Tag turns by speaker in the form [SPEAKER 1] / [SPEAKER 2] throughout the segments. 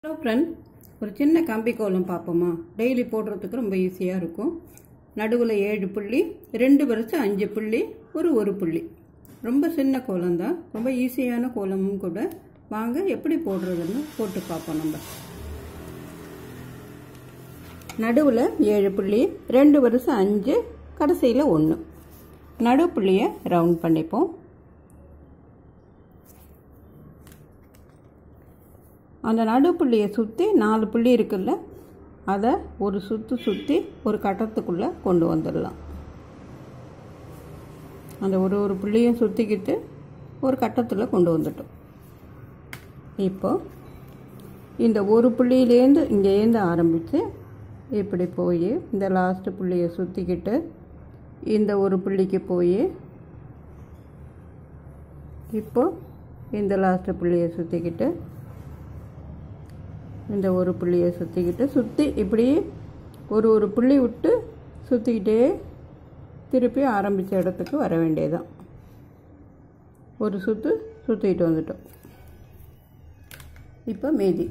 [SPEAKER 1] hello friend ஒரு சின்ன கம்பி கோலம் பார்ப்போமா டெய்லி போடுறதுக்கு ரொம்ப ஈஸியாக இருக்கும் நடுவில் ஏழு புள்ளி ரெண்டு வரிசை அஞ்சு புள்ளி ஒரு ஒரு புள்ளி ரொம்ப சின்ன கோலம் தான் ரொம்ப ஈஸியான கோலமும் கூட வாங்க எப்படி போடுறதுன்னு போட்டு பார்ப்போம் நம்ம நடுவில் ஏழு புள்ளி ரெண்டு வரிசை அஞ்சு கடைசியில் ஒன்று நடு புள்ளியை ரவுண்ட் பண்ணிப்போம் அந்த நடுப்புள்ளியை சுற்றி நாலு புள்ளி இருக்குல்ல அதை ஒரு சுற்று சுற்றி ஒரு கட்டத்துக்குள்ளே கொண்டு வந்துடலாம் அந்த ஒரு ஒரு புள்ளியும் சுற்றிக்கிட்டு ஒரு கட்டத்தில் கொண்டு வந்துட்டோம் இப்போ இந்த ஒரு புள்ளியிலேருந்து இங்கேருந்து ஆரம்பித்து இப்படி போய் இந்த லாஸ்ட்டு புள்ளியை சுற்றிக்கிட்டு இந்த ஒரு புள்ளிக்கு போய் இப்போ இந்த லாஸ்ட்டு புள்ளியை சுற்றிக்கிட்டு இந்த ஒரு புள்ளியை சுற்றிக்கிட்டு சுற்றி இப்படி ஒரு ஒரு புள்ளி விட்டு சுற்றிக்கிட்டே திருப்பி ஆரம்பித்த இடத்துக்கு வர வேண்டியதுதான் ஒரு சுற்று சுற்றிக்கிட்டு வந்துட்டோம் இப்போ மீதி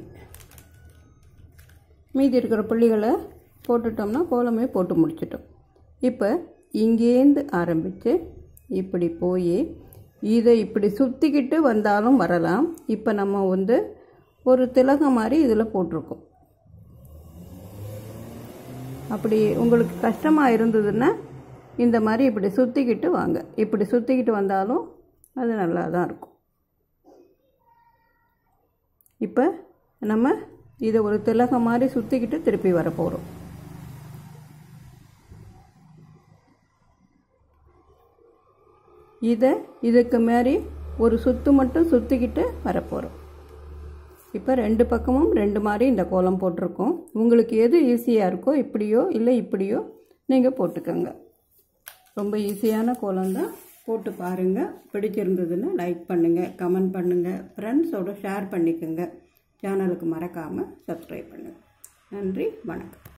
[SPEAKER 1] மீதி இருக்கிற புள்ளிகளை போட்டுட்டோம்னா கோலமே போட்டு முடிச்சிட்டோம் இப்போ இங்கேருந்து ஆரம்பித்து இப்படி போய் இதை இப்படி சுற்றிக்கிட்டு வந்தாலும் வரலாம் இப்போ நம்ம வந்து ஒரு திலகம் மாதிரி இதில் போட்டிருக்கோம் அப்படி உங்களுக்கு கஷ்டமாக இருந்ததுன்னா இந்த மாதிரி இப்படி சுற்றிக்கிட்டு வாங்க இப்படி சுற்றிக்கிட்டு வந்தாலும் அது நல்லா தான் இருக்கும் இப்போ நம்ம இதை ஒரு திலகம் மாதிரி சுற்றிக்கிட்டு திருப்பி வர போகிறோம் இதை இதுக்கு மாதிரி ஒரு சுற்று மட்டும் சுற்றிக்கிட்டு வரப்போகிறோம் இப்போ ரெண்டு பக்கமும் ரெண்டு மாதிரி இந்த கோலம் போட்டிருக்கோம் உங்களுக்கு எது ஈஸியாக இருக்கோ இப்படியோ இல்லை இப்படியோ நீங்கள் போட்டுக்கோங்க ரொம்ப ஈஸியான கோலம் தான் போட்டு பாருங்கள் பிடிச்சிருந்ததுன்னா லைக் பண்ணுங்கள் கமெண்ட் பண்ணுங்கள் ஃப்ரெண்ட்ஸோட ஷேர் பண்ணிக்கோங்க சேனலுக்கு மறக்காமல் சப்ஸ்கிரைப் பண்ணுங்கள் நன்றி வணக்கம்